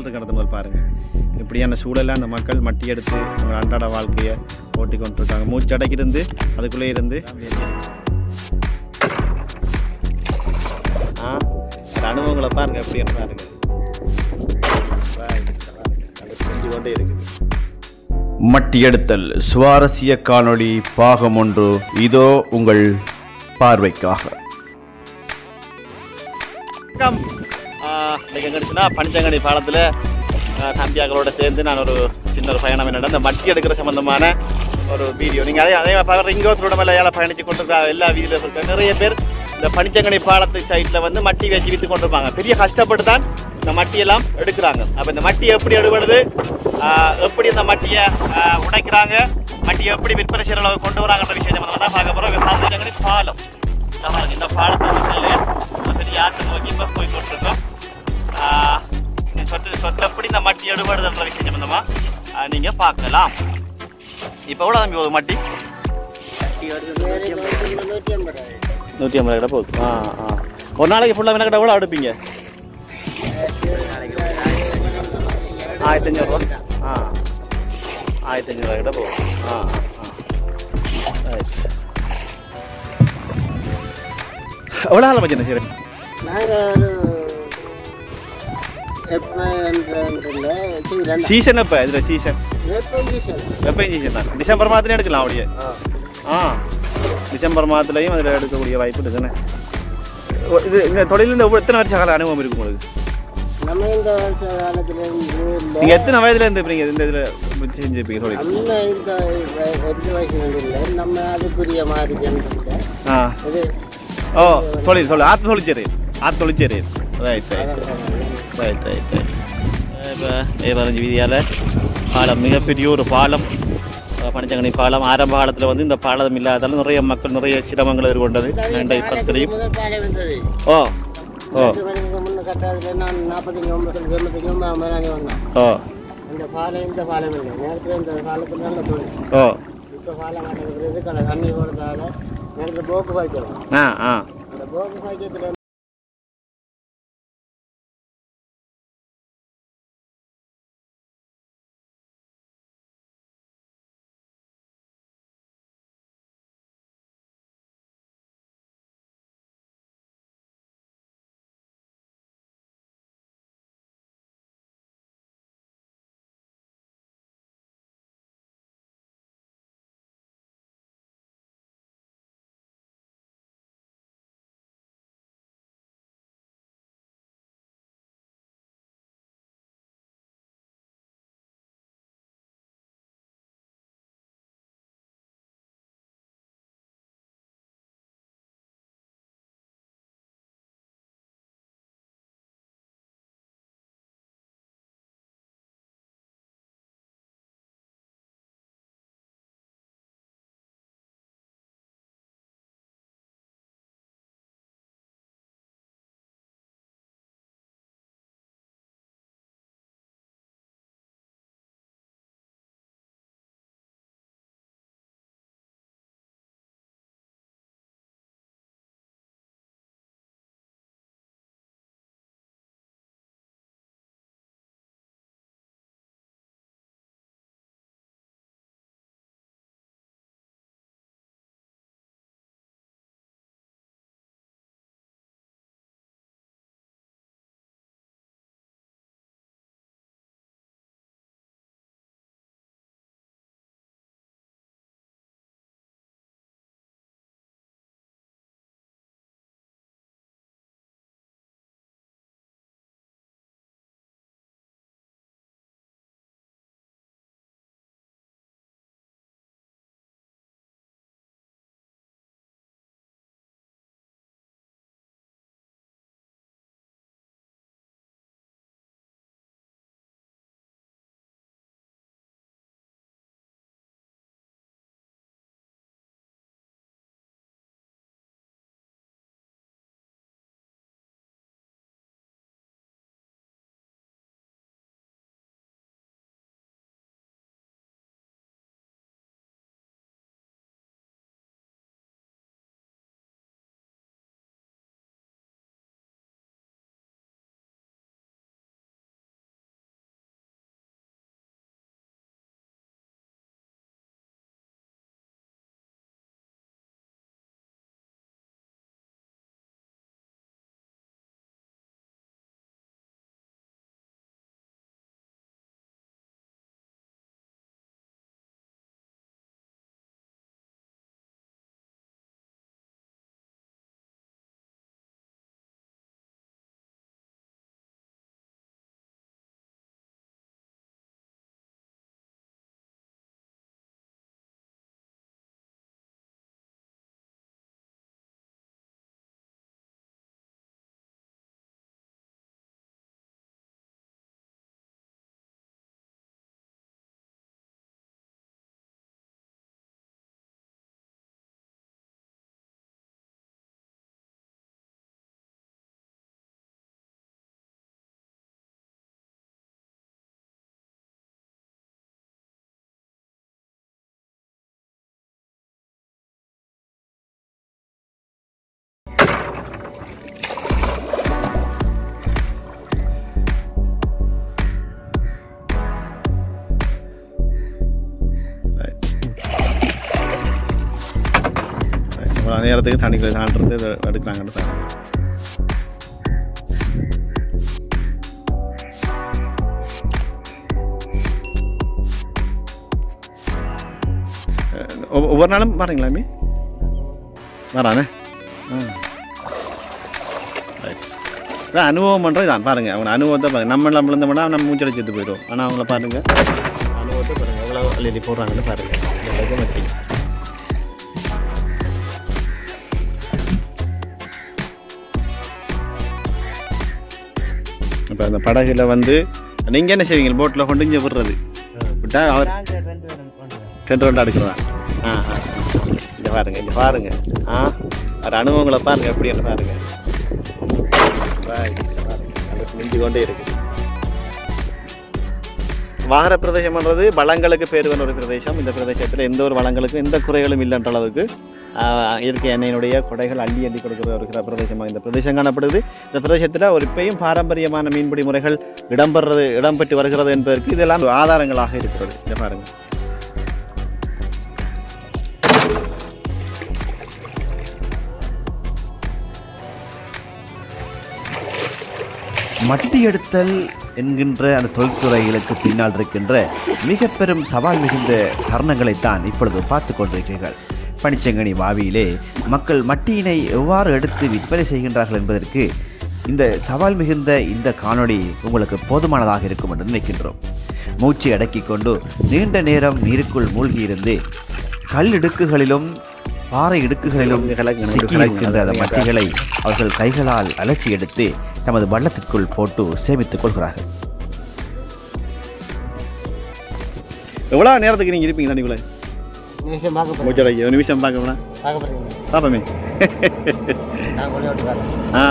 மக்கள் இருக்கிறது முதல் பாருங்க இப்படியான சூழலில் அந்த மக்கள் மட்டி எடுத்து அவங்க அன்றாட வாழ்க்கையை ஓட்டி கொண்டிருக்காங்க மூச்சடக்கி இருந்து அதுக்குள்ளே இருந்து ஆ அந்த அனுபவங்களை பாருங்க எப்படின்னு பாருங்க பாருங்க, பாருங்க. அது செஞ்சு கொண்டே இருக்குது மட்டியெடுத்தல் சுவாரஸ்ய காணொளி பாகம் ஒன்று இதோ உங்கள் பார்வைக்காக வணக்கம் இன்றைக்கி எங்கடிச்சுன்னா பஞ்சங்கனி பாலத்தில் தம்பியாக்களோட சேர்ந்து நான் ஒரு சின்ன ஒரு பயணம் என்னடா இந்த மட்டி எடுக்கிற சம்பந்தமான ஒரு வீடியோ நீங்கள் அதே அதே பார்க்குற இங்கோ திருடமலையால் பயணித்து கொண்டிருக்கிற எல்லா வீதியிலும் இருக்க நிறைய பேர் இந்த பனிச்சங்கனி பாலத்து சைட்டில் வந்து மட்டி வச்சு விற்று கொண்டிருப்பாங்க பெரிய கஷ்டப்பட்டு தான் இந்த மட்டியெல்லாம் எடுக்கிறாங்க அப்போ இந்த மட்டி எப்படி எடுபடுது ஆஹ் எப்படி இந்த மட்டியை ஆஹ் உடைக்கிறாங்க மட்டியை எப்படி விற்பனை செய்கிற அளவுக்கு கொண்டு வராங்கன்ற விஷயம் நம்ம தான் பார்க்க போகிறோம் பஞ்சங்கனி பாலம் ஆமாம், இந்த பாலத்தை வந்து பெரிய ஆற்று நோக்கி இப்போ போய் கொண்டிருக்கோம் ஆஹ் இந்த சொத்து சொத்து எப்படி இந்த மட்டி எடுபடுதுன்ற விஷயம் சம்பந்தமா ஆஹ் நீங்க பார்க்கலாம் இப்போ எவ்வளோ தம்பி போகுது மட்டி நூற்றி ஐம்பது கடை போகுது ஆ ஆ ஒரு நாளைக்கு ஃபுல்லாக என்ன கடை எவ்வளோ அடுப்பீங்க ஆயிரத்தி அஞ்சூறுரூவா ஆ ஆயிரத்தி அஞ்சூறுரூவா கிட்ட போகும் ஆ ஆ ரைட் எவ்வளோ நாள் பச்சை சரி நாங்கள் ஒரு எப்போ இல்லை ரெண்டு சீசன் எப்போ இதில் சீசன் எப்போ சீசன் எப்பயும் சீசன் தான் டிசம்பர் மாதத்துலேயும் எடுக்கலாம் அப்படியே ஆ டிசம்பர் மாதத்துலையும் அதில் எடுக்கக்கூடிய வாய்ப்பு இருக்குதுன்னு ஒ- இது இந்த தொழில் இந்த எத்தனை வருஷ கால அனுபவம் இருக்கு உங்களுக்கு நம்ம இந்த வருஷ காலத்துலேருந்து இல்லை நீங்கள் எத்தனை வயதுல இருந்து இப்போ நீங்கள் இந்த இதில் செஞ்சுருப்பீங்க தொழில் நம்ம இந்த எட்டு வயசு இல்லை நம்ம அதுக்குரிய மாதிரி ஜனத்துல ஆ இது ஓ தொழில் தொழில் ஆற்று தொழிற்சேரி ஆற்று தொழிற்சேரி right right right right right இப்போ ஏவரஞ்சு வீதியால் பாலம் மிகப்பெரிய ஒரு பாலம் அஹ் பனச்சங்கனி பாலம் ஆரம்ப காலத்தில் வந்து இந்த பாலம் இல்லாதால நிறைய மக்கள் நிறைய சிரமங்கள் எதிர்கொண்டது ரெண்டை பத்திரையும் முதல் பாலம் இருந்தது ஓ ஓ பத்து மணிக்கு முன்ன கட்டாதுல நான் நாற்பத்தஞ்சு ஒன்பது எண்பத்தஞ்சு ஒன்பது மேலே வந்தேன் ஓ இந்த பாலம் இந்த பாலம் இல்லை நேரத்தில் இந்த காலத்தில் நல்ல தொழில் ஓ இப்போ பாலம் கட்டுறது தண்ணி போடுறதால நேரத்தில் போக்கு பாய்க்கிறோம் ஆ ஆ அந்த போக்கு பாய்க்கிறதுல நேரத்துக்கு தண்ணிக்குள்ள தாண்டிருந்து இதை எடுக்கிறாங்கன்னு பாருங்க அஹ் ஒவ்வொ- ஒவ்வொரு நாளும் பாருங்களா மீ வரானே ஆ ரைட் அதான் அனுபவம் பண்ணுறது தான் பாருங்கள் அவங்க அனுபவத்தை பாருங்க நம்ம நம்மள இருந்தோம்னா நம்ம மூச்சடி செத்து போயிடும் ஆனால் அவங்கள பாருங்க அனுபவத்தை பாருங்கள் எவ்வளோ அள்ளி போடுறாங்கன்னு பாருங்கள் இந்த அளவுக்கு மத்தி இப்போ அந்த படகுல வந்து நீங்கள் என்ன செய்வீங்க போட்டில் கொண்டு இங்கே விடுறது விட்டா அவர் ரெண்டு ரெண்டு அடுக்கிறதா ஆ ஆ இங்கே பாருங்க இங்கே பாருங்க ஆ ஒரு அனுபவங்களை பாருங்க எப்படின்னு பாருங்க Right, இங்க பாருங்க அது மிஞ்சி கொண்டே இருக்கு வாகர பிரதேசம்ன்றது வளங்களுக்கு பேர் வந்த ஒரு பிரதேசம் இந்த பிரதேசத்தில் எந்த ஒரு வளங்களுக்கும் எந்த குறைகளும் இல்லைன்ற அளவுக்கு ஆஹ், இயற்கை எண்ணெயினுடைய கொடைகள் அள்ளி அள்ளி கொடுக்கிற ஒரு கிர- பிரதேசமாக இந்த பிரதேசம் காணப்படுது இந்த பிரதேசத்தில் ஒரு இப்பயும் பாரம்பரியமான மீன்பிடி முறைகள் இடம்பெறது இடம்பெற்று வருகிறது என்பதற்கு இதெல்லாம் ஆதாரங்களாக இருக்கிறது இதை பாருங்க மட்டி எடுத்தல் என்கின்ற அந்த தொழில்துறைகளுக்கு பின்னால் இருக்கின்ற மிக பெரும் சவால் மிகுந்த தருணங்களைத்தான் இப்பொழுது பார்த்து கொண்டிருக்கிறீர்கள் பனிச்சங்கனி வாவியிலே மக்கள் மட்டியினை எவ்வாறு எடுத்து விற்பனை செய்கின்றார்கள் என்பதற்கு இந்த சவால் மிகுந்த இந்த காணொளி உங்களுக்கு போதுமானதாக இருக்கும் என்று நினைக்கின்றோம் மூச்சு அடக்கிக் கொண்டு நீண்ட நேரம் நீருக்குள் மூழ்கியிருந்து கல் இடுக்குகளிலும் பாறை இடுக்குகளிலும் சிக்கியிருக்கின்ற அந்த மட்டிகளை அவர்கள் கைகளால் அலசி எடுத்து தமது வள்ளத்திற்குள் போட்டு சேமித்துக் கொள்கிறார்கள் எவ்வளோ நேரத்துக்கு நீங்கள் இருப்பீங்க தண்ணிக்குள்ளே நிமிஷம் பார்க்க போகிறேன் மூச்சடை ஒரு நிமிஷம் பார்க்க போனா பார்க்க போகிறீங்க பார்ப்போமே நான் கொண்டு விட்டு வரேன் ஆ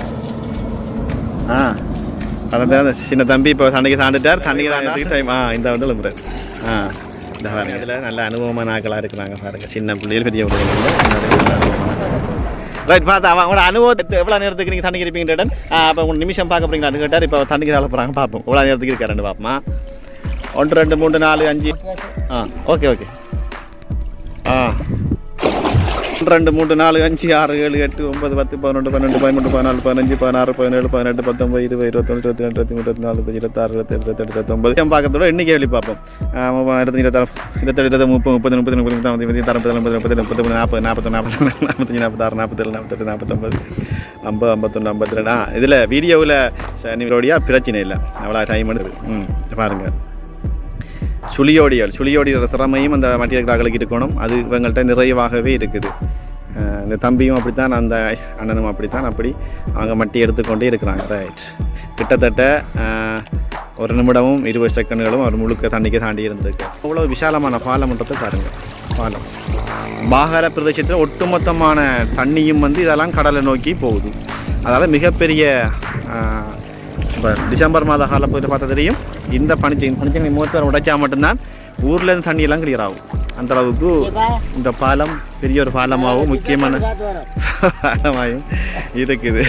ஆ அதான் அந்த சின்ன தம்பி இப்போ தண்ணிக்கு சாண்டுட்டார் தண்ணிக்கு சாண்டதுக்கு டைம் ஆ இந்த வந்து எழும்புறாரு ஆ இந்த பாருங்க இதில் நல்ல அனுபவமான ஆட்களாக இருக்கிறாங்க பாருங்க சின்ன பிள்ளைகள் பெரிய பிள்ளைகள் ரைட் பார்த்தா அவன் உங்களோட அனுபவத்தை எவ்வளோ நேரத்துக்கு நீங்கள் தண்ணிக்கு இருப்பீங்க கேட்டன் அப்போ உங்கள் நிமிஷம் பார்க்க போறீங்களான்னு கேட்டார் இப்போ தண்ணிக்கு தள்ள போகிறாங்க பார்ப்போம் எவ்வளோ நேரத்துக்கு இருக்காருன்னு பார்ப்போமா ஒன்று ரெண்டு மூணு நாலு அஞ்சு ஆ ஓகே ஓகே ஆ ரெண்டு மூணு நாலு அஞ்சு ஆறு ஏழு எட்டு ஒன்பது பத்து பதினொன்று பன்னெண்டு பதிமூணு பதினாலு பதினஞ்சு பதினாறு பதினேழு பதினெட்டு பத்தொம்பது இருபது இருபத்தொன்று இருபத்தி ரெண்டு இருபத்தி மூணு இருபத்தி நாலு இருபத்தஞ்சு இருபத்தாறு இருபத்தேழு இருபத்தெட்டு இருபத்தொம்பது என் பார்க்கறதோட இன்னைக்கு வெளி பார்ப்போம் இருபத்தஞ்சு இருபத்தாறு இருபத்தெட்டு இருபது முப்பது முப்பது முப்பது முப்பது முப்பது முப்பது முப்பது முப்பது முப்பது முப்பது முப்பது நாற்பது நாற்பது நாற்பது நாற்பத்தஞ்சு நாற்பத்தாறு நாற்பத்தேழு நாற்பத்தெட்டு நாற்பத்தொம்பது ஐம்பது ஐம்பத்தொன்று ஐம்பத்தி ரெண்டு ஆ இதில் வீடியோவில் சனிவரோடியா பிரச்சனை இல்லை அவ்வளோ டைம் எடுக்குது ம் பாருங்கள் சுழியோடியல் சுழியோடியோட திறமையும் அந்த மட்டியர்களுக்கு இருக்கணும் அது இவங்கள்ட்ட நிறைவாகவே இருக்குது அஹ் இந்த தம்பியும் அப்படித்தான் அந்த அண்ணனும் அப்படித்தான் அப்படி அவங்க மட்டி எடுத்துக்கொண்டே இருக்கிறாங்க ரைட் கிட்டத்தட்ட அஹ், ஒரு நிமிடமும் இருபது செகண்டுகளும் அவர் முழுக்க தண்ணிக்கு தாண்டி இருந்திருக்கு அவ்வளோ விசாலமான பாலம்ன்றதை பாருங்கள் பாலம் பாகர பிரதேசத்தில் ஒட்டுமொத்தமான தண்ணியும் வந்து இதெல்லாம் கடலை நோக்கி போகுது அதால் மிகப்பெரிய அஹ், இப்போ டிசம்பர் மாத காலப்பகுதியில் பார்த்தா தெரியும் இந்த பனிச்சை பனிச்சங்கனி முகத்தை உடைச்சா மட்டும்தான் ஊர்லேருந்து தண்ணியெல்லாம் கிளியர் ஆகும் அந்த அளவுக்கு இந்த பாலம் பெரிய ஒரு பாலமாகவும் முக்கியமான காத்து வரோம் பாலமாகவும் இருக்குது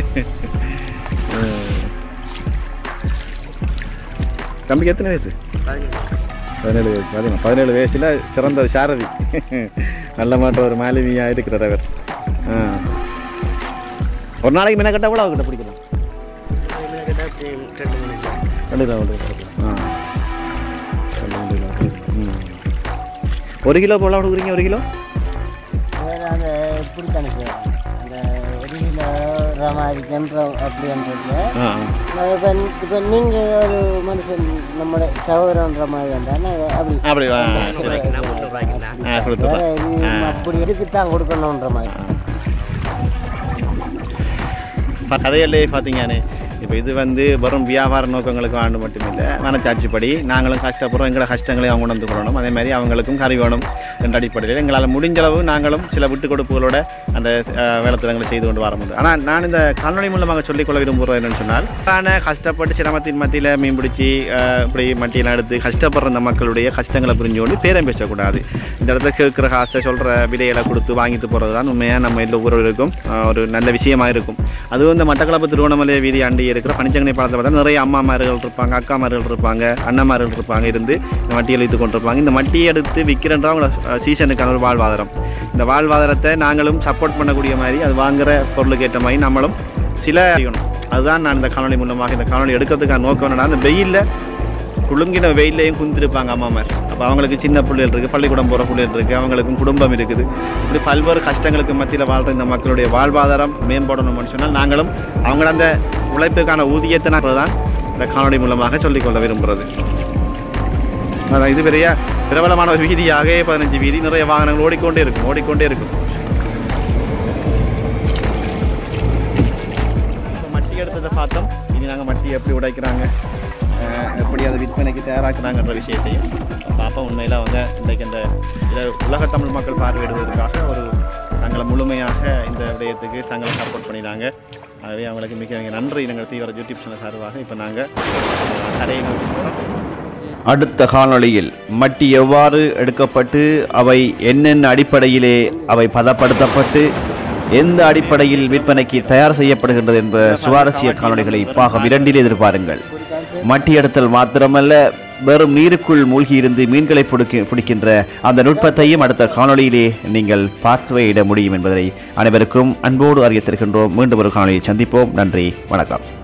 உம். தம்பிக்கு எத்தனை வயசு பதினேழு வயசு பார்த்தீங்கன்னா பதினேழு வயசில் சிறந்த ஒரு சாரதி நல்ல மாற்ற ஒரு மாலுமியாக இருக்கிறார் அவர் ஆ. ஒரு நாளைக்கு முன்ன கட்ட எவ்வளோ கிட்ட பிடிக்கலாம் ரெண்டு கிலோ ரெண்டு கிலோ ஆ ரெண்டு கிலோ ம் ஒரு கிலோ போல கொடுக்குறீங்க ஒரு கிலோ வேறு அந்த எப்படி கணக்கு அந்த வெளியில் மாதிரி ஜென்ரம் அப்படின்றது ஆ இப்போ இப்போ நீங்கள் ஒரு மனுஷன் நம்மளோட சகோதரன்ற மாதிரி வந்தால் அப்படி அப்படி ஆ சரி ஆ கொடுத்துருப்பா வேற இது அப்படி எதுக்கு தான் கொடுக்கணுன்ற மாதிரி கதையிலே பார்த்தீங்கன்னு இப்போ இது வந்து வெறும் வியாபார நோக்கங்களுக்கு ஆண்டு மட்டுமில்லை மனச்சாட்சிப்படி நாங்களும் கஷ்டப்படுறோம் எங்களை கஷ்டங்களை அவங்க உணர்ந்து கொள்ளணும் அதே மாதிரி அவங்களுக்கும் கறி வேணும் என்ற அடிப்படையில் எங்களால் முடிஞ்ச அளவு நாங்களும் சில விட்டு கொடுப்புகளோட அந்த அஹ், வேலைத்திட்டங்களை செய்து கொண்டு வர முடியும் ஆனால் நான் இந்த காணொளி மூலமாக சொல்லிக்கொள்ள விரும்புகிறேன் என்னன்னு சொன்னால் நான் கஷ்டப்பட்டு சிரமத்தின் மத்தியில் மீன் பிடிச்சி அஹ், இப்படி மட்டியெல்லாம் எடுத்து கஷ்டப்படுற அந்த மக்களுடைய கஷ்டங்களை புரிஞ்சு கொண்டு பேரம் பேசக்கூடாது இந்த இடத்துல கேட்குற காசை சொல்கிற விலைகளை கொடுத்து வாங்கிட்டு போகிறது தான் உண்மையாக நம்ம எல்லோருக்கும் அஹ், ஒரு நல்ல விஷயமா இருக்கும் அதுவும் இந்த மட்டக்களப்பு திருவண்ணாமலை வீதி அண்டிய இருக்கிற பனிச்சங்கனி பாலத்தில் பார்த்தா நிறைய அம்மாமார்கள் இருப்பாங்க அக்காமார்கள் இருப்பாங்க அண்ணமார்கள் இருப்பாங்க இருந்து இந்த மட்டியை வைத்து கொண்டிருப்பாங்க இந்த மட்டியை எடுத்து விற்கிறன்ற அவங்களோட சீசனுக்கான ஒரு வாழ்வாதாரம் இந்த வாழ்வாதாரத்தை நாங்களும் சப்போர்ட் பண்ணக்கூடிய மாதிரி அது வாங்குற பொருளுக்கு ஏற்ற மாதிரி நம்மளும் சில செய்யணும் அதுதான் நான் இந்த காணொலி மூலமாக இந்த காணொலி எடுக்கிறதுக்கான நோக்கம் என்னன்னா இந்த வெயிலில் குலுங்கின வெயிலையும் குந்திருப்பாங்க அம்மாமார் அப்போ அவங்களுக்கு சின்ன பிள்ளைகள் இருக்குது பள்ளிக்கூடம் போகிற பிள்ளைகள் இருக்குது அவங்களுக்கும் குடும்பம் இருக்குது இப்படி பல்வேறு கஷ்டங்களுக்கு மத்தியில் வாழ்கிற இந்த மக்களுடைய வாழ்வாதாரம் மேம்படணும்னு சொன்னால் நாங்களும் அவங்கள அந்த உழைப்புக்கான ஊதியத்தை நாங்கள் தான் இந்த காணொலி மூலமாக சொல்லிக்கொள்ள விரும்புகிறது அதான் இது பெரிய பிரபலமான ஒரு வீதியாக பதினஞ்சு வீதி நிறைய வாகனங்கள் ஓடிக்கொண்டே இருக்கும் ஓடிக்கொண்டே இருக்கும் இப்போ மட்டி எடுத்ததை பார்த்தோம் இனி நாங்கள் மட்டி எப்படி உடைக்கிறாங்க அஹ் எப்படி அதை விற்பனைக்கு தயாராக்குறாங்கன்ற விஷயத்தையும் பார்ப்போம் உண்மையில் அவங்க இன்றைக்கு இந்த இதை உலக தமிழ் மக்கள் பார்வையிடுவதற்காக ஒரு தங்களை முழுமையாக இந்த விடயத்துக்கு தங்களை சப்போர்ட் பண்ணினாங்க ஆகவே அவங்களுக்கு மிக மிக நன்றி நாங்கள் தீவிர யூடியூப் சேனல் சார்பாக இப்போ நாங்கள் கடையை நோக்கி போகிறோம் அடுத்த காணொளியில் மட்டி எவ்வாறு எடுக்கப்பட்டு அவை என்னென்ன அடிப்படையிலே அவை பதப்படுத்தப்பட்டு எந்த அடிப்படையில் விற்பனைக்கு தயார் செய்யப்படுகின்றது என்ற சுவாரஸ்ய காணொளிகளை பாகம் இரண்டில் எதிர்பாருங்கள் மட்டி எடுத்தல் மாத்திரமல்ல வெறும் நீருக்குள் மூழ்கி இருந்து மீன்களை பிடிக்க பிடிக்கின்ற அந்த நுட்பத்தையும் அடுத்த காணொளியிலே நீங்கள் பார்வையிட முடியும் என்பதை அனைவருக்கும் அன்போடு அறியத்திருக்கின்றோம் மீண்டும் ஒரு காணொளியை சந்திப்போம் நன்றி வணக்கம்